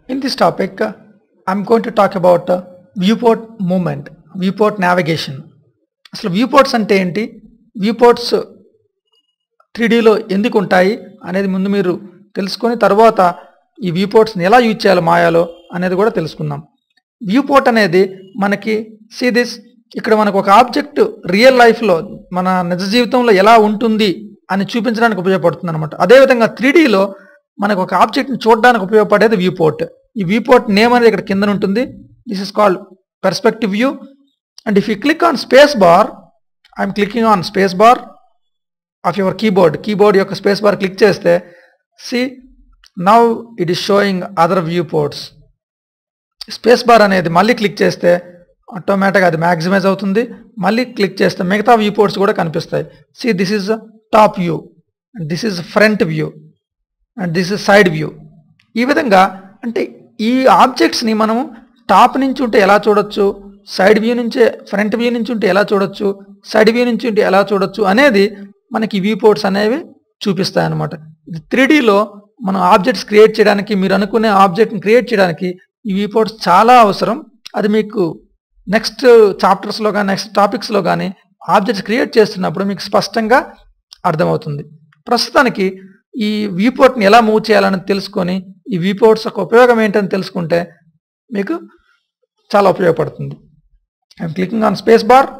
In this topic, uh, I'm going to talk about uh, viewport movement, viewport navigation. అసలు వ్యూపోర్ట్స్ అంటే ఏంటి వ్యూపోర్ట్స్ త్రీడీలో ఎందుకు ఉంటాయి అనేది ముందు మీరు తెలుసుకొని తర్వాత ఈ వ్యూపోర్ట్స్ని ఎలా యూజ్ చేయాలి మాయాలో అనేది కూడా తెలుసుకుందాం వ్యూపోర్ట్ అనేది మనకి సీ దిస్ ఇక్కడ మనకు ఒక ఆబ్జెక్ట్ రియల్ లైఫ్లో మన నిజ జీవితంలో ఎలా ఉంటుంది అని చూపించడానికి ఉపయోగపడుతుంది అనమాట అదేవిధంగా త్రీడీలో మనకు ఒక ఆబ్జెక్ట్ని చూడడానికి ఉపయోగపడేది వ్యూ పోర్ట్ ఈ వ్యూ పోర్ట్ నేమ్ అనేది ఇక్కడ కింద ఉంటుంది this is called perspective view and if you click on space bar I'm clicking on space bar of your keyboard keyboard యొక్క స్పేస్ బార్ క్లిక్ చేస్తే see now it is showing other viewports space bar అనేది మళ్ళీ click చేస్తే ఆటోమేటిక్గా అది maximise అవుతుంది మళ్ళీ click చేస్తే మిగతా వ్యూ పోర్ట్స్ కూడా కనిపిస్తాయి see this is top view this is front view and this is side view ఈ విధంగా అంటే ఈ ఆబ్జెక్ట్స్ని మనము టాప్ నుంచి ఉంటే ఎలా చూడొచ్చు సైడ్ వ్యూ నుంచే ఫ్రంట్ వ్యూ నుంచి ఉంటే ఎలా చూడొచ్చు సైడ్ వ్యూ నుంచి ఉంటే ఎలా చూడొచ్చు అనేది మనకి వ్యూ పోర్ట్స్ అనేవి చూపిస్తాయి అన్నమాట ఇది త్రీడీలో మనం ఆబ్జెక్ట్స్ క్రియేట్ చేయడానికి మీరు అనుకునే ఆబ్జెక్ట్ని క్రియేట్ చేయడానికి ఈ వ్యూ పోర్ట్స్ చాలా అవసరం అది మీకు నెక్స్ట్ చాప్టర్స్లో కానీ నెక్స్ట్ టాపిక్స్లో కానీ ఆబ్జెక్ట్స్ క్రియేట్ చేస్తున్నప్పుడు మీకు స్పష్టంగా అర్థమవుతుంది ప్రస్తుతానికి ఈ వ్యూపోర్ట్ని ఎలా మూవ్ చేయాలని తెలుసుకొని ఈ వ్యూపోర్ట్స్ యొక్క ఉపయోగం ఏంటని తెలుసుకుంటే మీకు చాలా ఉపయోగపడుతుంది I'm clicking on space bar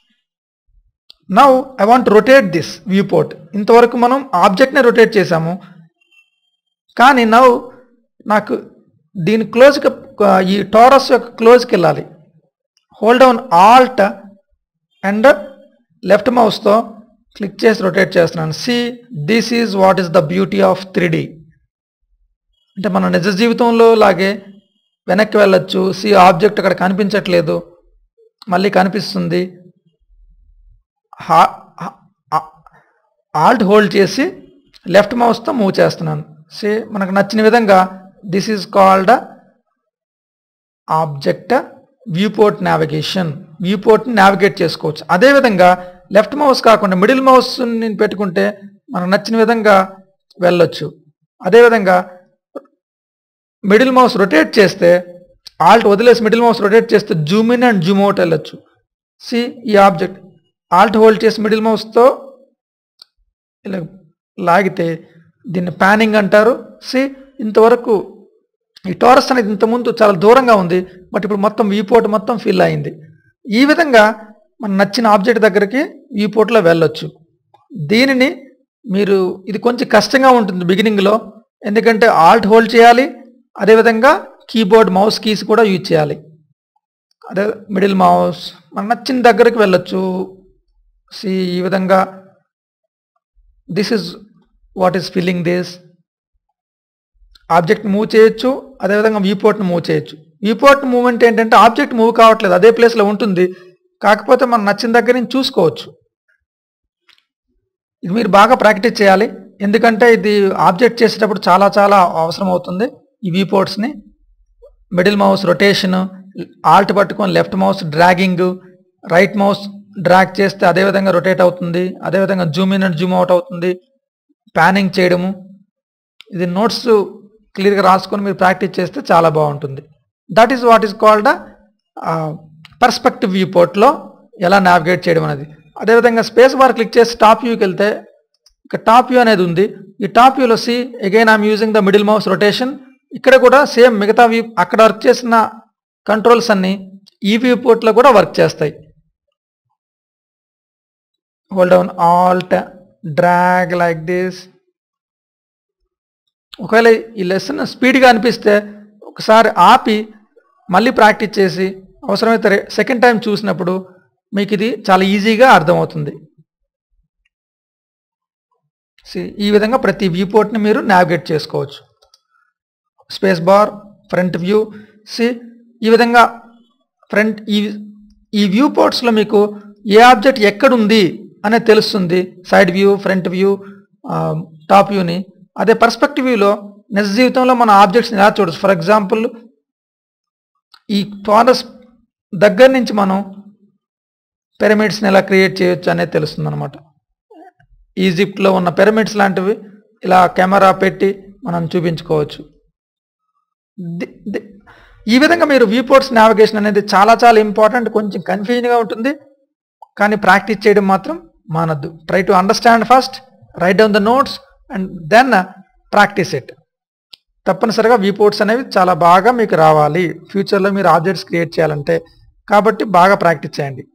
now I want rotate this viewport ఇంతవరకు మనం ఆబ్జెక్ట్ని రొటేట్ చేసాము కానీ నౌ నాకు దీని క్లోజ్కి ఈ టారస్ యొక్క క్లోజ్కి వెళ్ళాలి hold down alt and left మౌస్తో క్లిక్ చేసి రొటేట్ చేస్తున్నాను see this is what is the beauty of three అంటే మన నిజ జీవితంలో లాగే వెనక్కి వెళ్ళొచ్చు సి ఆబ్జెక్ట్ అక్కడ కనిపించట్లేదు మళ్ళీ కనిపిస్తుంది ఆల్ట్ హోల్డ్ చేసి లెఫ్ట్ మౌస్తో మూవ్ చేస్తున్నాను సి మనకు నచ్చిన విధంగా this is called object viewport navigation వ్యూపోర్ట్ని నావిగేట్ చేసుకోవచ్చు అదేవిధంగా లెఫ్ట్ మౌస్ కాకుండా మిడిల్ మౌస్ నేను పెట్టుకుంటే మనకు నచ్చిన విధంగా వెళ్ళొచ్చు అదేవిధంగా మిడిల్ మౌస్ రొటేట్ చేస్తే ఆల్ట్ వదిలేసి మిడిల్ మౌస్ రొటేట్ చేస్తే zoom in and zoom out వెళ్ళొచ్చు సి ఈ ఆబ్జెక్ట్ ఆల్ట్ హోల్డ్ చేసి మిడిల్ మౌస్తో ఇలా లాగితే దీన్ని ప్యానింగ్ అంటారు సి ఇంతవరకు ఈ టోరస్ అనేది ఇంతకుముందు చాలా దూరంగా ఉంది బట్ ఇప్పుడు మొత్తం వీపోర్ట్ మొత్తం ఫిల్ అయింది ఈ విధంగా మన నచ్చిన ఆబ్జెక్ట్ దగ్గరికి వీపోర్ట్లో వెళ్ళొచ్చు దీనిని మీరు ఇది కొంచెం కష్టంగా ఉంటుంది బిగినింగ్లో ఎందుకంటే ఆల్ట్ హోల్డ్ చేయాలి అదేవిధంగా కీబోర్డ్ మౌస్ కీస్ కూడా యూజ్ చేయాలి అదే మిడిల్ మౌస్ మన నచ్చిన దగ్గరికి వెళ్ళొచ్చు సి ఈ విధంగా this is what is feeling this object move చేయొచ్చు అదేవిధంగా వ్యూపోర్ట్ని మూవ్ చేయొచ్చు వ్యూపోర్ట్ మూవ్మెంట్ ఏంటంటే ఆబ్జెక్ట్ మూవ్ కావట్లేదు అదే ప్లేస్లో ఉంటుంది కాకపోతే మనం నచ్చిన దగ్గర నుంచి చూసుకోవచ్చు ఇది మీరు బాగా ప్రాక్టీస్ చేయాలి ఎందుకంటే ఇది ఆబ్జెక్ట్ చేసేటప్పుడు చాలా చాలా అవసరం అవుతుంది ఈ వ్యూపోర్ట్స్ని మిడిల్ మౌస్ రొటేషన్ ఆల్ట్ పట్టుకొని left mouse dragging right mouse drag చేస్తే అదేవిధంగా రొటేట్ అవుతుంది అదేవిధంగా zoom in and zoom out అవుతుంది ప్యానింగ్ చేయడము ఇది నోట్స్ క్లియర్గా రాసుకొని మీరు ప్రాక్టీస్ చేస్తే చాలా బాగుంటుంది that is what is called perspective view పోర్ట్లో ఎలా నావిగేట్ చేయడం అనేది అదేవిధంగా స్పేస్ బార్ క్లిక్ చేసి టాప్ వ్యూకి వెళ్తే ఇక టాప్ వ్యూ అనేది ఉంది ఈ టాప్ వ్యూలో see again I'm using the middle mouse rotation ఇక్కడ కూడా సేమ్ మిగతా వ్యూ అక్కడ వర్క్ చేసిన కంట్రోల్స్ అన్ని ఈ వ్యూ పోర్ట్లో కూడా వర్క్ చేస్తాయి hold down alt drag like this ఒకవేళ ఈ లెసన్ స్పీడ్గా అనిపిస్తే ఒకసారి ఆపి మళ్ళీ ప్రాక్టీస్ చేసి అవసరమైతే సెకండ్ టైం చూసినప్పుడు మీకు ఇది చాలా ఈజీగా అర్థమవుతుంది ఈ విధంగా ప్రతి వ్యూ పోర్ట్ని మీరు నావిగేట్ చేసుకోవచ్చు space bar front view see ఈ విధంగా ఫ్రంట్ ఈ ఈ వ్యూ పోర్ట్స్లో మీకు ఏ ఆబ్జెక్ట్ ఎక్కడుంది అనేది తెలుస్తుంది side view front view top వ్యూని అదే పర్స్పెక్టివ్ వ్యూలో నిజ జీవితంలో మన ఆబ్జెక్ట్స్ని ఎలా చూడొచ్చు ఫర్ ఎగ్జాంపుల్ ఈ ఫారెస్ట్ దగ్గర నుంచి మనం పిరమిడ్స్ని ఎలా క్రియేట్ చేయొచ్చు అనేది తెలుస్తుంది అనమాట ఈజిప్ట్లో ఉన్న పిరమిడ్స్ లాంటివి ఇలా కెమెరా పెట్టి మనం చూపించుకోవచ్చు ది- ది- ఈ విధంగా మీరు వ్యూ పోర్ట్స్ నావిగేషన్ అనేది చాలా చాలా ఇంపార్టెంట్ కొంచెం కన్ఫ్యూజింగ్గా ఉంటుంది కానీ ప్రాక్టీస్ చేయడం మాత్రం మానద్దు try to understand first write down the notes and then practice it తప్పనిసరిగా వ్యూ పోర్ట్స్ అనేవి చాలా బాగా మీకు రావాలి ఫ్యూచర్లో మీరు ఆబ్జెక్ట్స్ క్రియేట్ చేయాలంటే కాబట్టి బాగా ప్రాక్టీస్ చేయండి